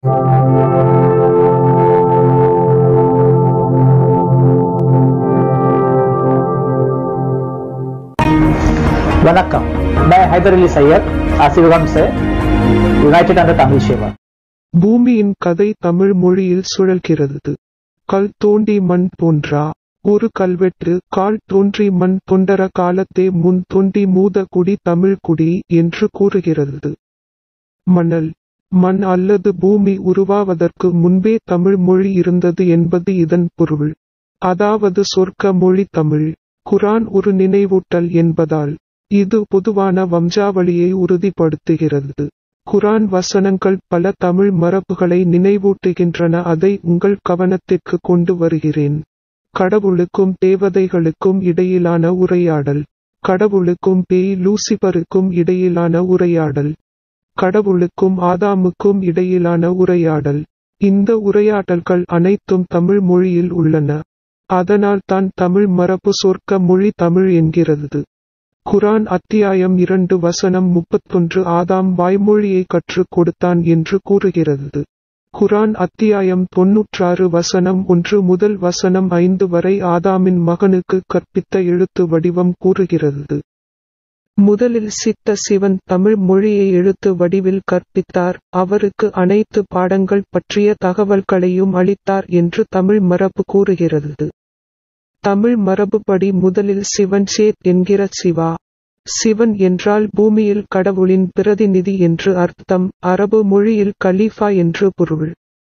वनक्कम मैं हैदर अली सैयद आसिफगम से யுனைடெட் அந்த தமிழ் சேவா பூமியின் கதை தமிழ் மொழியில் சுழல்கிறது கல் தோண்டி மண் தோன்றா ஒரு கல்வெட்டு கால் தோன்றி மண் தொண்டர காலத்தே முன் தோண்டி மூத குடி தமிழ் குடி என்று கூறுகிறது மணல் மண் அல்லது பூமி உருவாவதற்கு முன்பே தமிழ் மொழி இருந்தது என்பது இதன் பொருள் அதாவது சொர்க்க மொழி தமிழ் குரான் ஒரு நினைவூட்டல் என்பதால் இது பொதுவான வம்சாவளியை உறுதிப்படுத்துகிறது குரான் வசனங்கள் பல தமிழ் மரபுகளை நினைவூட்டுகின்றன அதை உங்கள் கவனத்திற்கு கொண்டு வருகிறேன் கடவுளுக்கும் தேவதைகளுக்கும் இடையிலான உரையாடல் கடவுளுக்கும் பேய் லூசிபருக்கும் இடையிலான உரையாடல் கடவுளுக்கும் ஆதாமுக்கும் இடையிலான உரையாடல் இந்த உரையாடல்கள் அனைத்தும் தமிழ் மொழியில் உள்ளன அதனால் தான் தமிழ் மரபு சொர்க்க மொழி தமிழ் என்கிறது குரான் அத்தியாயம் இரண்டு வசனம் முப்பத்தொன்று ஆதாம் வாய்மொழியை கற்றுக் கொடுத்தான் என்று கூறுகிறது குரான் அத்தியாயம் தொன்னூற்றாறு வசனம் ஒன்று முதல் வசனம் ஐந்து வரை ஆதாமின் மகனுக்கு கற்பித்த எழுத்து வடிவம் கூறுகிறது முதலில் சித்த சிவன் தமிழ் மொழியை எழுத்து வடிவில் கற்பித்தார் அவருக்கு அனைத்து பாடங்கள் பற்றிய தகவல்களையும் அளித்தார் என்று தமிழ் மரபு கூறுகிறது தமிழ் மரபுப்படி முதலில் சிவன் சேத் என்கிற சிவா சிவன் என்றால் பூமியில் கடவுளின் பிரதிநிதி என்று அர்த்தம் அரபு மொழியில் கலீஃபா என்று பொருள்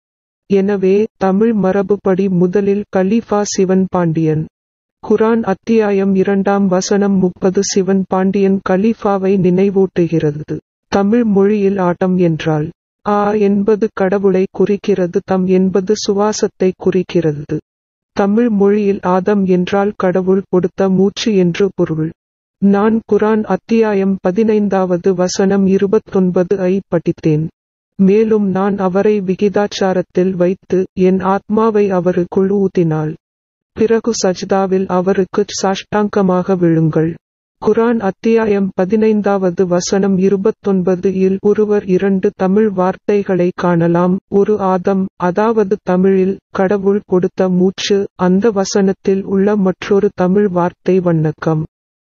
எனவே தமிழ் மரபுப்படி முதலில் கலீஃபா சிவன் பாண்டியன் குரான் அத்தியாயம் இரண்டாம் வசனம் முப்பது சிவன் பாண்டியன் கலீஃபாவை நினைவூட்டுகிறது தமிழ் மொழியில் ஆட்டம் என்றால் ஆ என்பது கடவுளை குறிக்கிறது தம் என்பது சுவாசத்தை குறிக்கிறது தமிழ் மொழியில் ஆதம் என்றால் கடவுள் கொடுத்த மூச்சு என்று பொருள் நான் குரான் அத்தியாயம் பதினைந்தாவது வசனம் இருபத்தொன்பது ஐ படித்தேன் மேலும் நான் அவரை விகிதாச்சாரத்தில் வைத்து என் ஆத்மாவை அவருக்குள் ஊத்தினாள் பிறகு சஜ்தாவில் அவருக்கு சாஷ்டாங்கமாக விழுங்கள் குரான் அத்தியாயம் பதினைந்தாவது வசனம் இருபத்தொன்பது இல் ஒருவர் இரண்டு தமிழ் வார்த்தைகளை காணலாம் ஒரு ஆதம் அதாவது தமிழில் கடவுள் கொடுத்த மூச்சு அந்த வசனத்தில் உள்ள மற்றொரு தமிழ் வார்த்தை வணக்கம்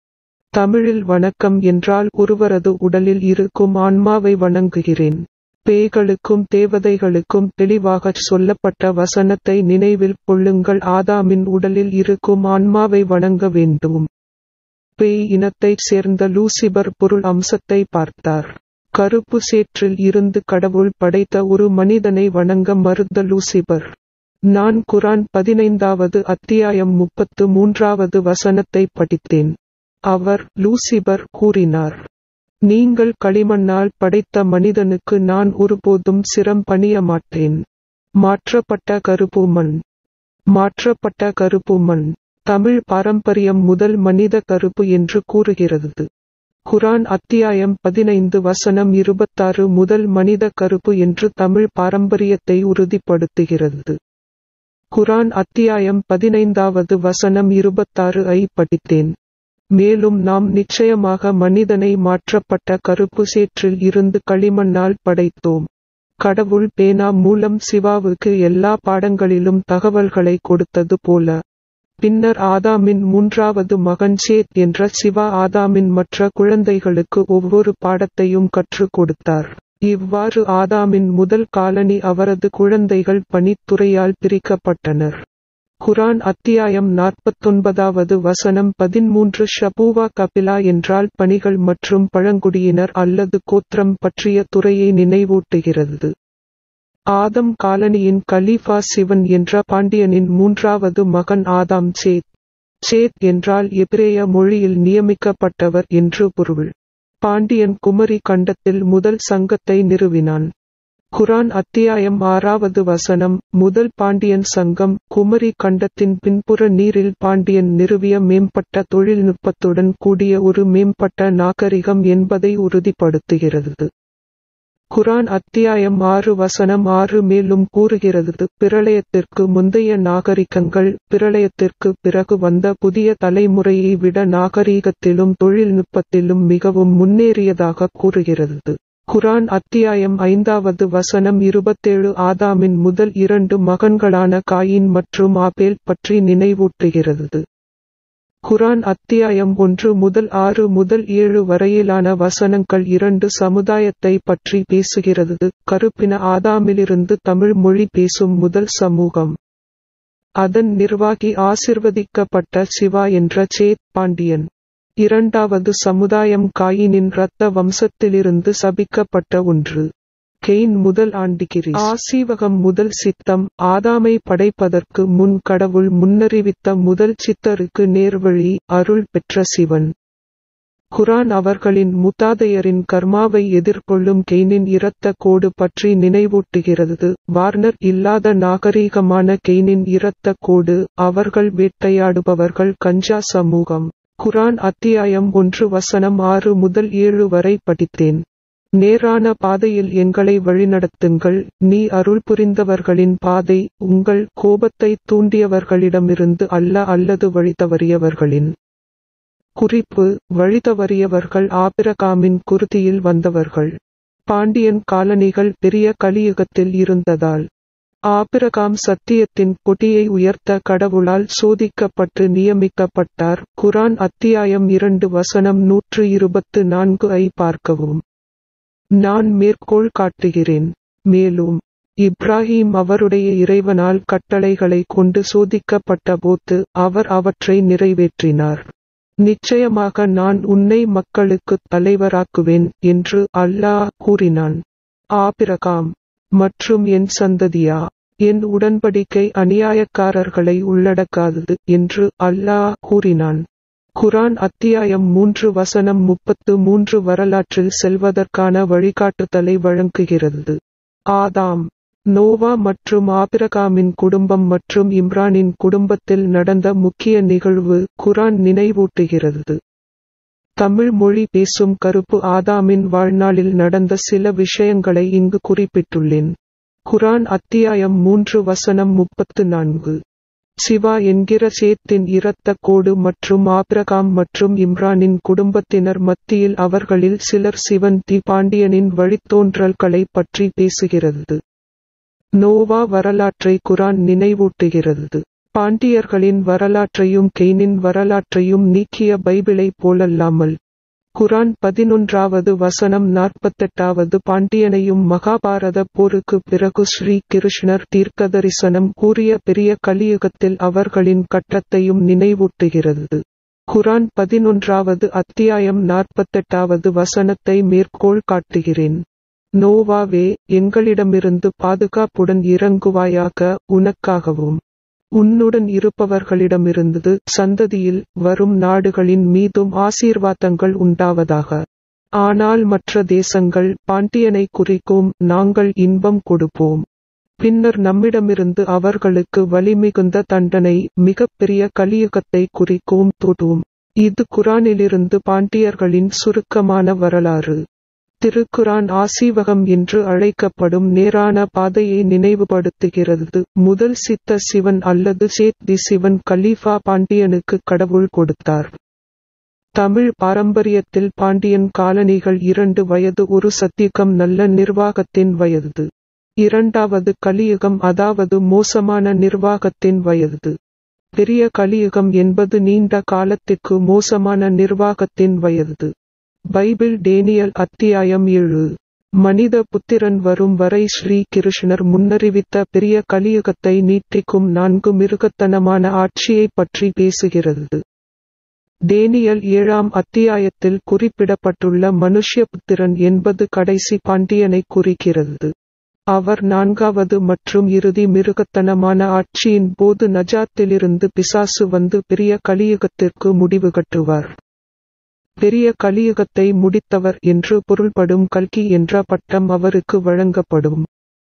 தமிழில் வணக்கம் என்றால் ஒருவரது உடலில் இருக்கும் ஆன்மாவை வணங்குகிறேன் பேய்களுக்கும் தேவதைகளுக்கும் தெளிவாகச் சொல்லப்பட்ட வசனத்தை நினைவில் கொள்ளுங்கள் ஆதாமின் உடலில் இருக்கும் ஆன்மாவை வணங்க வேண்டும் பேய் இனத்தைச் சேர்ந்த லூசிபர் பொருள் அம்சத்தை பார்த்தார் கருப்பு சேற்றில் இருந்து கடவுள் படைத்த ஒரு மனிதனை வணங்க மறுத்த லூசிபர் நான் குரான் பதினைந்தாவது அத்தியாயம் முப்பத்து மூன்றாவது வசனத்தை படித்தேன் அவர் லூசிபர் கூறினார் நீங்கள் களிமண்ணால் படைத்த மனிதனுக்கு நான் ஒருபோதும் சிரம் பணிய மாட்டேன் மாற்றப்பட்ட கருப்பு மண் மாற்றப்பட்ட கருப்பு மண் தமிழ் பாரம்பரியம் முதல் மனித கருப்பு என்று கூறுகிறது குரான் அத்தியாயம் பதினைந்து வசனம் இருபத்தாறு முதல் மனித கருப்பு என்று தமிழ் பாரம்பரியத்தை உறுதிப்படுத்துகிறது குரான் அத்தியாயம் பதினைந்தாவது வசனம் இருபத்தாறு ஐ படித்தேன் மேலும் நாம் நிச்சயமாக மனிதனை மாற்றப்பட்ட கருப்பு சேற்றில் இருந்து களிமண்ணால் படைத்தோம் கடவுள் பேனா மூலம் சிவாவுக்கு எல்லா பாடங்களிலும் தகவல்களை கொடுத்தது போல பின்னர் ஆதாமின் மூன்றாவது மகன் சேத் என்ற சிவா ஆதாமின் மற்ற குழந்தைகளுக்கு ஒவ்வொரு பாடத்தையும் கற்றுக் கொடுத்தார் இவ்வாறு ஆதாமின் முதல் காலனி அவரது குழந்தைகள் பணித்துறையால் பிரிக்கப்பட்டனர் குரான் அத்தியாயம் நாற்பத்தொன்பதாவது வசனம் பதிமூன்று ஷபூவா கபிலா என்றால் பணிகள் மற்றும் பழங்குடியினர் அல்லது கோத்திரம் பற்றிய துறையை நினைவூட்டுகிறது ஆதம் காலனியின் கலீஃபா சிவன் என்ற பாண்டியனின் மூன்றாவது மகன் ஆதாம் சேத் சேத் என்றால் எபிரேய மொழியில் நியமிக்கப்பட்டவர் என்று பொருள் பாண்டியன் குமரி கண்டத்தில் முதல் சங்கத்தை நிறுவினான் குரான் அத்தியாயம் ஆறாவது வசனம் முதல் பாண்டியன் சங்கம் குமரி கண்டத்தின் பின்புற நீரில் பாண்டியன் நிறுவிய மேம்பட்ட தொழில்நுட்பத்துடன் கூடிய ஒரு மேம்பட்ட நாகரிகம் என்பதை உறுதிப்படுத்துகிறது குரான் அத்தியாயம் ஆறு வசனம் ஆறு மேலும் கூறுகிறது பிரளயத்திற்கு முந்தைய நாகரிகங்கள் பிரளயத்திற்கு பிறகு வந்த புதிய தலைமுறையை விட நாகரீகத்திலும் தொழில்நுட்பத்திலும் மிகவும் முன்னேறியதாக கூறுகிறது குரான் அத்தியாயம் ஐந்தாவது வசனம் இருபத்தேழு ஆதாமின் முதல் இரண்டு மகன்களான காயின் மற்றும் ஆபேல் பற்றி நினைவூட்டுகிறது குரான் அத்தியாயம் ஒன்று முதல் ஆறு முதல் ஏழு வரையிலான வசனங்கள் இரண்டு சமுதாயத்தை பற்றி பேசுகிறது கருப்பின ஆதாமிலிருந்து தமிழ் மொழி பேசும் முதல் சமூகம் அதன் நிர்வாகி ஆசிர்வதிக்கப்பட்ட சிவா என்ற சேத் பாண்டியன் இரண்டாவது சமுதாயம் காயினின் இரத்த வம்சத்திலிருந்து சபிக்கப்பட்ட ஒன்று கெயின் முதல் ஆண்டிகிரி ஆசீவகம் முதல் சித்தம் ஆதாமை படைப்பதற்கு முன் கடவுள் முன்னறிவித்த முதல் சித்தருக்கு நேர்வழி அருள் பெற்ற சிவன் குரான் அவர்களின் முத்தாதையரின் கர்மாவை எதிர்கொள்ளும் கெய்னின் இரத்த கோடு பற்றி நினைவூட்டுகிறது வார்னர் இல்லாத நாகரீகமான கெய்னின் இரத்த கோடு அவர்கள் வேட்டையாடுபவர்கள் கஞ்சா சமூகம் குரான் அத்தியாயம் ஒன்று வசனம் ஆறு முதல் ஏழு வரை படித்தேன் நேரான பாதையில் எங்களை வழிநடத்துங்கள் நீ அருள் புரிந்தவர்களின் பாதை உங்கள் கோபத்தை தூண்டியவர்களிடமிருந்து அல்ல அல்லது வழிதவறியவர்களின் குறிப்பு வழிதவறியவர்கள் ஆபிரகாமின் குருதியில் வந்தவர்கள் பாண்டியன் காலனிகள் பெரிய கலியுகத்தில் இருந்ததால் ஆபிரகாம் சத்தியத்தின் கொடியை உயர்த்த கடவுளால் சோதிக்கப்பட்டு நியமிக்கப்பட்டார் குரான் அத்தியாயம் இரண்டு வசனம் நூற்று இருபத்து நான்கு ஐ பார்க்கவும் நான் மேற்கோள் காட்டுகிறேன் மேலும் இப்ராஹிம் அவருடைய இறைவனால் கட்டளைகளை கொண்டு சோதிக்கப்பட்ட போது அவர் அவற்றை நிறைவேற்றினார் நிச்சயமாக நான் உன்னை மக்களுக்கு தலைவராக்குவேன் என்று அல்லாஹ் கூறினான் ஆபிரகாம் மற்றும் என் சந்ததியா என் உடன்படிக்கை அநியாயக்காரர்களை உள்ளடக்காதது என்று அல்லாஹ் கூறினான் குரான் அத்தியாயம் மூன்று வசனம் முப்பத்து மூன்று வரலாற்றில் செல்வதற்கான வழிகாட்டுதலை வழங்குகிறது ஆதாம் நோவா மற்றும் ஆபிரகாமின் குடும்பம் மற்றும் இம்ரானின் குடும்பத்தில் நடந்த முக்கிய நிகழ்வு குரான் நினைவூட்டுகிறது தமிழ் மொழி பேசும் கருப்பு ஆதாமின் வாழ்நாளில் நடந்த சில விஷயங்களை இங்கு குறிப்பிட்டுள்ளேன் குரான் அத்தியாயம் மூன்று வசனம் முப்பத்து நான்கு சிவா என்கிற சேத்தின் இரத்த கோடு மற்றும் ஆபிரகாம் மற்றும் இம்ரானின் குடும்பத்தினர் மத்தியில் அவர்களில் சிலர் சிவன் தி பாண்டியனின் வழித்தோன்றல்களை பற்றி பேசுகிறது நோவா வரலாற்றை குரான் நினைவூட்டுகிறது பாண்டியர்களின் வரலாற்றையும் கெய்னின் வரலாற்றையும் நீக்கிய பைபிளை போலல்லாமல் குரான் பதினொன்றாவது வசனம் நாற்பத்தெட்டாவது பாண்டியனையும் மகாபாரத போருக்கு பிறகு ஸ்ரீ கிருஷ்ணர் தீர்க்கதரிசனம் கூறிய பெரிய கலியுகத்தில் அவர்களின் கட்டத்தையும் நினைவூட்டுகிறது குரான் பதினொன்றாவது அத்தியாயம் நாற்பத்தெட்டாவது வசனத்தை மேற்கோள் காட்டுகிறேன் நோவாவே எங்களிடமிருந்து பாதுகாப்புடன் இறங்குவாயாக உனக்காகவும் உன்னுடன் இருப்பவர்களிடமிருந்து சந்ததியில் வரும் நாடுகளின் மீதும் ஆசீர்வாதங்கள் உண்டாவதாக ஆனால் மற்ற தேசங்கள் பாண்டியனை குறிக்கும் நாங்கள் இன்பம் கொடுப்போம் பின்னர் நம்மிடமிருந்து அவர்களுக்கு வலிமிகுந்த தண்டனை மிகப்பெரிய கலியுகத்தை குறிக்கும் தொடும் இது குரானிலிருந்து பாண்டியர்களின் சுருக்கமான வரலாறு திருக்குரான் ஆசீவகம் என்று அழைக்கப்படும் நேரான பாதையை நினைவுபடுத்துகிறது முதல் சித்த சிவன் அல்லது சேத் தி சிவன் கலீஃபா பாண்டியனுக்கு கடவுள் கொடுத்தார் தமிழ் பாரம்பரியத்தில் பாண்டியன் காலனிகள் இரண்டு வயது ஒரு சத்தியகம் நல்ல நிர்வாகத்தின் வயது இரண்டாவது கலியுகம் அதாவது மோசமான நிர்வாகத்தின் வயது பெரிய கலியுகம் என்பது நீண்ட காலத்திற்கு மோசமான நிர்வாகத்தின் வயது பைபிள் டேனியல் அத்தியாயம் ஏழு மனித புத்திரன் வரும் வரை ஸ்ரீ கிருஷ்ணர் முன்னறிவித்த பெரிய கலியுகத்தை நீட்டிக்கும் நான்கு மிருகத்தனமான ஆட்சியை பற்றி பேசுகிறது டேனியல் ஏழாம் அத்தியாயத்தில் குறிப்பிடப்பட்டுள்ள மனுஷ்யபுத்திரன் என்பது கடைசி பாண்டியனை குறிக்கிறது அவர் நான்காவது மற்றும் இறுதி மிருகத்தனமான ஆட்சியின் போது நஜாத்திலிருந்து பிசாசு வந்து பெரிய கலியுகத்திற்கு முடிவு கட்டுவார் பெரிய கலியுகத்தை முடித்தவர் என்று பொருள்படும் கல்கி என்ற பட்டம் அவருக்கு வழங்கப்படும்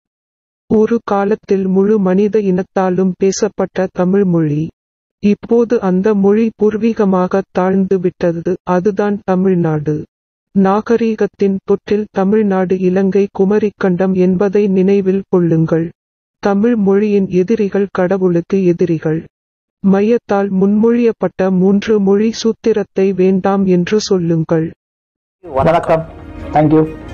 ஒரு காலத்தில் முழு மனித இனத்தாலும் பேசப்பட்ட தமிழ் மொழி இப்போது அந்த மொழி பூர்வீகமாக தாழ்ந்து விட்டது அதுதான் தமிழ்நாடு நாகரீகத்தின் தொற்றில் தமிழ்நாடு இலங்கை குமரிக்கண்டம் என்பதை நினைவில் கொள்ளுங்கள் தமிழ் மொழியின் எதிரிகள் கடவுளுக்கு எதிரிகள் மையத்தால் முன்மொழியப்பட்ட மூன்று மொழி சூத்திரத்தை வேண்டாம் என்று சொல்லுங்கள் வணக்கம் தேங்க்யூ